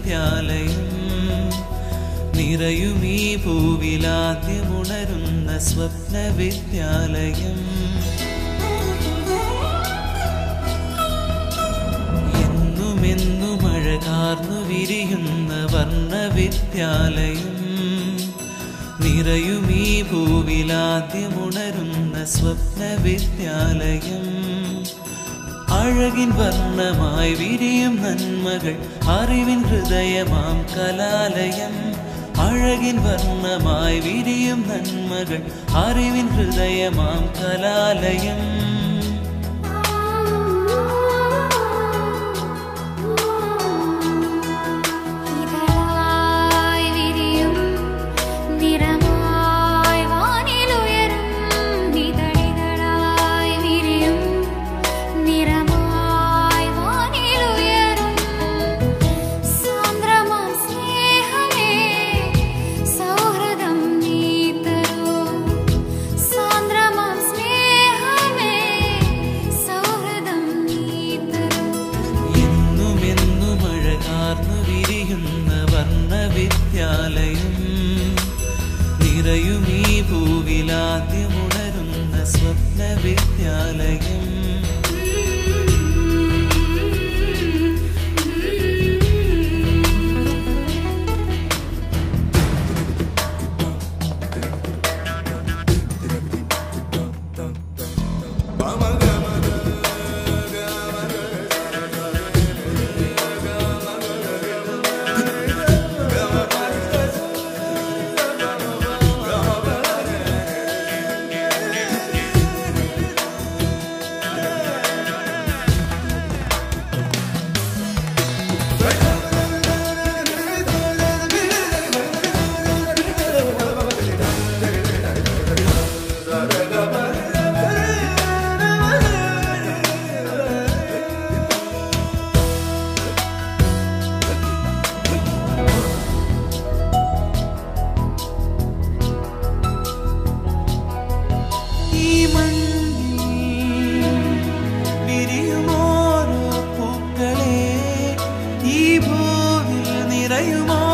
വിദ്യാലയം നിറയും ഈ ഭൂവിലാദ്യമുണരുന്ന സ്വപ്ന വിദ്യാലയം എന്നുമെന്നും അഴകാർന്നു വിരിയുന്ന വർണ്ണ വിദ്യാലയം നിറയും ഈ ഭൂവിലാദ്യമുണരുന്ന സ്വപ്ന വിദ്യാലയം അഴകിൻ വർണ്ണമായി വിരിയും നന്മകൾ അറിവിൻ ഹൃദയമാം കലാലയം അഴകിൻ വർണ്ണമായി വിരിയും നന്മകൾ അറിവിൻ ഹൃദയമാം കലാലയം ഇതളായി വിരിയും നിറമായി വാനിലുയരും ഇതളിതളായി വിരിയും നിറമായി വാനിലുയരും സാന്ദ്രമാം സ്നേഹമേ സൗഹൃദം നീ തരൂ സാന്ദ്രമാം സ്നേഹമേ സൗഹൃദം നീ തരൂ എന്നുമെന്നും അഴകാർന്നു വിരിയുന്ന വർണ്ണ വിദ്യാലയം നിറയും ഈ ഭൂവിലാദ്യമുണരുന്ന സ്വപ്ന വിദ്യാലയം ഈ മണ്ണിൽ വിരിയുമോരോ പൂക്കളെ ഈ ഭൂവിൽ നിറയുമോ